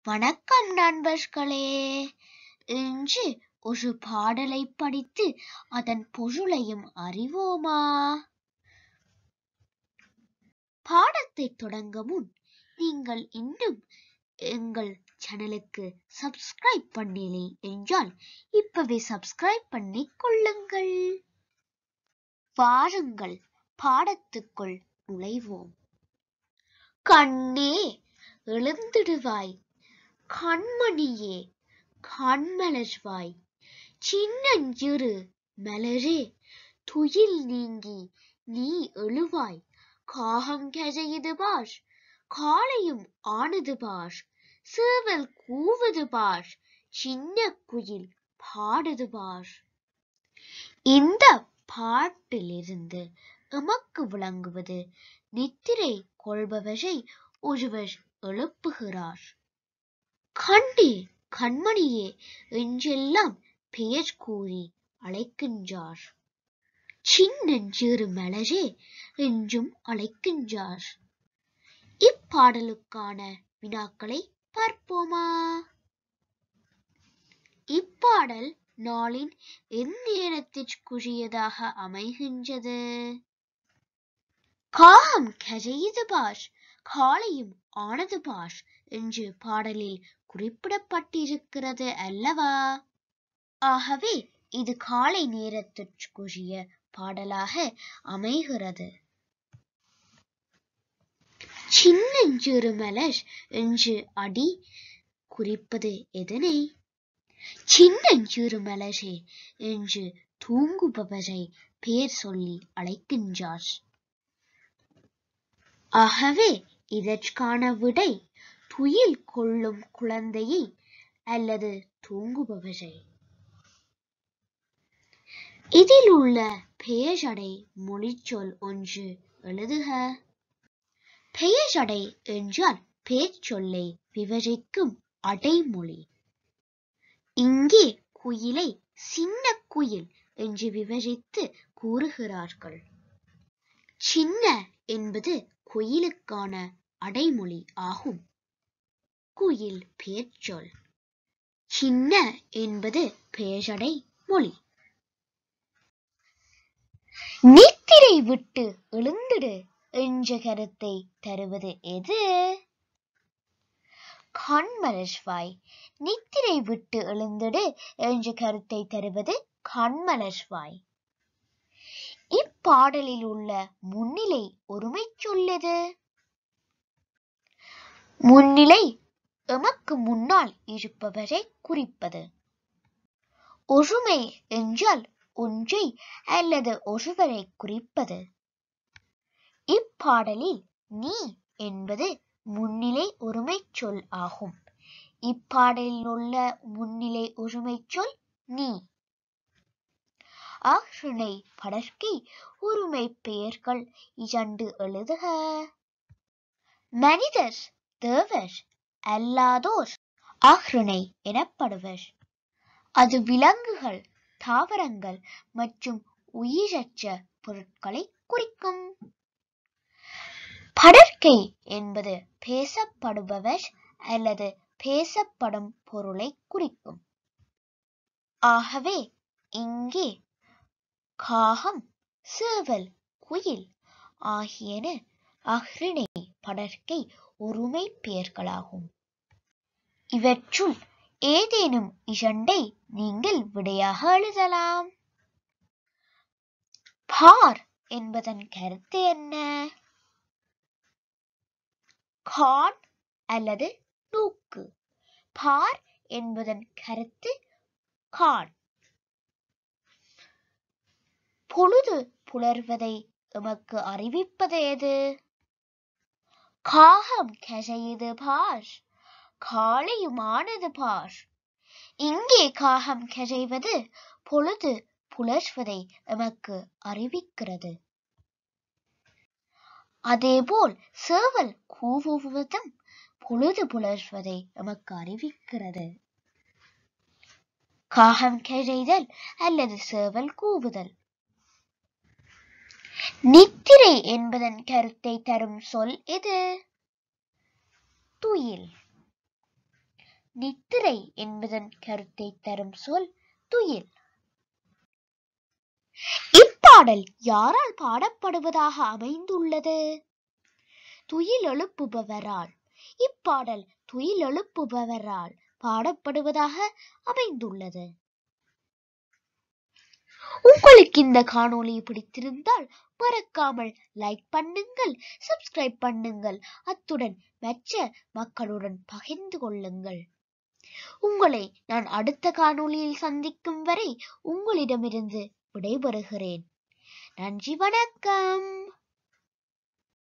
வணக்கம் நண்பர்களே இன்று ஒரு பாடலை படித்து அதன் பொருளையும் அறிவோமா பாடத்தை தொடங்க முன் நீங்கள் இன்னும் எங்கள் சேனலுக்கு சப்ஸ்கிரைப் பண்ணலை என்றால் இப்பவே சப்ஸ்கிரைப் பண்ணிக் கொள்ளுங்கள் வாருங்கள் பாடத்துக்குள் நுழைவோம் கண்ணே எழுந்திடுவாய் கண்மணியே கண்மலர்வாய் சின்னஞ்சிறு மலரே துயில் நீங்கி நீ எழுவாய் காகம் கரையுது பார் காளையும் ஆனது பார் சேவல் கூவது பார் சின்ன குயில் பாடுது பார் இந்த பாட்டிலிருந்து எமக்கு விளங்குவது நித்திரை கொள்பவரை ஒருவர் எழுப்புகிறார் கண்ணே கண்மணியே என்றெல்லாம் பெயர் கூறி அழைக்கின்றார் சின்னஞ்சிறு மலரே என்றும் அழைக்கின்றார் இப்பாடலுக்கான வினாக்களை பார்ப்போமா இப்பாடல் நாளின் எந்நேரத்திற்குரியதாக அமைகின்றது காகம் கரையுது பார் காளையும் ஆனது பார் என்று பாடலில் குறிப்பிடப்பட்டிருக்கிறது அல்லவா ஆகவே இது காலை நேரத்திற்குரிய பாடலாக அமைகிறது சின்னஞ்சிறு மலர் என்று அடி குறிப்பது எதனை சின்னஞ்சிறு மலரே என்று தூங்குபவரை பெயர் சொல்லி அழைக்கின்றார் ஆகவே இதற்கான விடை துயில் கொள்ளும் குழந்தையை அல்லது தூங்குபவரை இதில் உள்ள பெயரடை மொழிச்சொல் ஒன்று எழுதுக பெயரடை என்றால் பேச்சொல்லை விவரிக்கும் அடைமொழி இங்கே குயிலை சின்ன குயில் என்று விவரித்து கூறுகிறார்கள் சின்ன என்பது குயிலுக்கான அடைமொழி ஆகும் குயில் பேர்ச்சொல் சின்ன என்பது பெயரடை மொழி நித்திரை விட்டு எழுந்திடு என்ற கருத்தை தருவது எது கண்மலர்வாய் நித்திரை விட்டு எழுந்திடு என்ற கருத்தை தருவது கண்மலர்வாய் இப்பாடலில் உள்ள முன்னிலை ஒருமை சொல்லது முன்னிலை எமக்கு முன்னால் இருப்பவரை குறிப்பது ஒருமை என்றால் ஒன்றை அல்லது ஒருவரை குறிப்பது இப்பாடலில் நீ என்பது முன்னிலை ஒருமை சொல் ஆகும் இப்பாடலில் உள்ள முன்னிலை ஒருமை சொல் நீ ஆக்ஷனை படர்க்கை உரிமை பெயர்கள் இரண்டு எழுதுக மனிதர் தேவர் அல்லாதோர் ஆக்ஷனை எனப்படுவர் அது விலங்குகள் தாவரங்கள் மற்றும் உயிரற்ற பொருட்களை குறிக்கும் படர்க்கை என்பது பேசப்படுபவர் அல்லது பேசப்படும் பொருளை குறிக்கும் ஆகவே இங்கே காகம் சேவல் குயில் ஆகியன அஹ்ரிணை படர்க்கை ஒருமை பெயர்களாகும் இவற்றுள் ஏதேனும் இரண்டை நீங்கள் விடையாக எழுதலாம் பார் என்பதன் கருத்து என்ன கான் அல்லது நூக்கு பார் என்பதன் கருத்து கான் பொழுது புலர்வதை எமக்கு அறிவிப்பது எது காகம் கரையுது பார் காளையுமானது பார் இங்கே காகம் கரைவது பொழுது புலர்வதை எமக்கு அறிவிக்கிறது அதேபோல் சேவல் கூவுவதும் பொழுது புலர்வதை எமக்கு அறிவிக்கிறது காகம் கரைதல் அல்லது சேவல் கூவுதல் நித்திரை என்பதன் கருத்தை தரும் சொல் எது துயில் நித்திரை என்பதன் கருத்தை தரும் சொல் துயில் இப்பாடல் யாரால் பாடப்படுவதாக அமைந்துள்ளது துயில் எழுப்புபவரால் இப்பாடல் துயில் எழுப்புபவரால் பாடப்படுவதாக அமைந்துள்ளது உங்களுக்கு இந்த காணொளி பிடித்திருந்தால் மறக்காமல் லைக் பண்ணுங்கள் சப்ஸ்கிரைப் பண்ணுங்கள் அத்துடன் மற்ற மக்களுடன் பகிர்ந்து கொள்ளுங்கள் உங்களை நான் அடுத்த காணொளியில் சந்திக்கும் வரை உங்களிடமிருந்து விடைபெறுகிறேன் நன்றி வணக்கம்